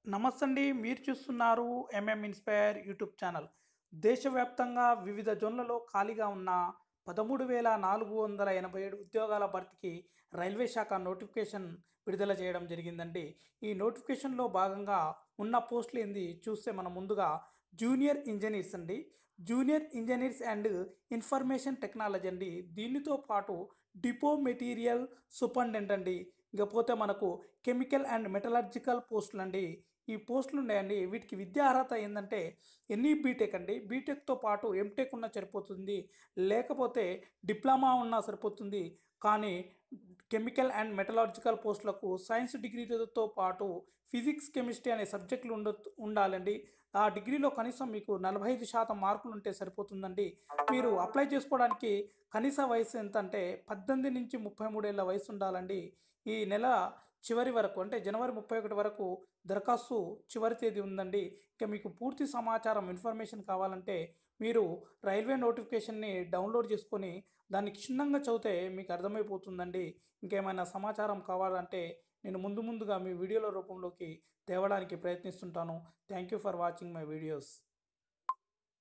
నమస్తే అండి మీరు చూస్తున్నారు ఎంఎం ఇన్స్పైర్ యూట్యూబ్ ఛానల్ దేశవ్యాప్తంగా వివిధ జోన్లలో ఖాళీగా ఉన్న పదమూడు వేల నాలుగు వందల ఎనభై ఏడు ఉద్యోగాల భర్తీకి రైల్వే శాఖ నోటిఫికేషన్ విడుదల చేయడం జరిగిందండి ఈ నోటిఫికేషన్లో భాగంగా ఉన్న పోస్టులు ఏంది చూస్తే మనం ముందుగా జూనియర్ ఇంజనీర్స్ అండి junior engineers and information technology అండి దీనితో పాటు డిపో మెటీరియల్ సూపరింటెండెంట్ అండి ఇకపోతే మనకు కెమికల్ అండ్ మెటలర్జికల్ పోస్టులు అండి ఈ పోస్టులు ఉన్నాయండి వీటికి విద్యా అర్హత ఏంటంటే ఎన్ని బీటెక్ అండి బీటెక్తో పాటు ఎంటెక్ ఉన్నా సరిపోతుంది లేకపోతే డిప్లొమా ఉన్నా సరిపోతుంది కానీ కెమికల్ అండ్ మెటలాజికల్ పోస్టులకు సైన్స్ డిగ్రీతో పాటు ఫిజిక్స్ కెమిస్ట్రీ అనే సబ్జెక్టులు ఉండ ఉండాలండి ఆ డిగ్రీలో కనీసం మీకు నలభై ఐదు శాతం మార్కులు ఉంటే సరిపోతుందండి మీరు అప్లై చేసుకోవడానికి కనీస వయసు ఎంత అంటే పద్దెనిమిది నుంచి ముప్పై మూడేళ్ల వయసు ఉండాలండి ఈ నెల చివరి వరకు అంటే జనవరి ముప్పై ఒకటి వరకు దరఖాస్తు చివరి తేదీ ఉందండి ఇక మీకు పూర్తి సమాచారం ఇన్ఫర్మేషన్ కావాలంటే మీరు రైల్వే నోటిఫికేషన్ని డౌన్లోడ్ చేసుకొని దాన్ని క్షుణ్ణంగా చదివితే మీకు అర్థమైపోతుందండి ఇంకేమైనా సమాచారం కావాలంటే నేను ముందు ముందుగా మీ వీడియోల రూపంలోకి తేవడానికి ప్రయత్నిస్తుంటాను thank you for watching my videos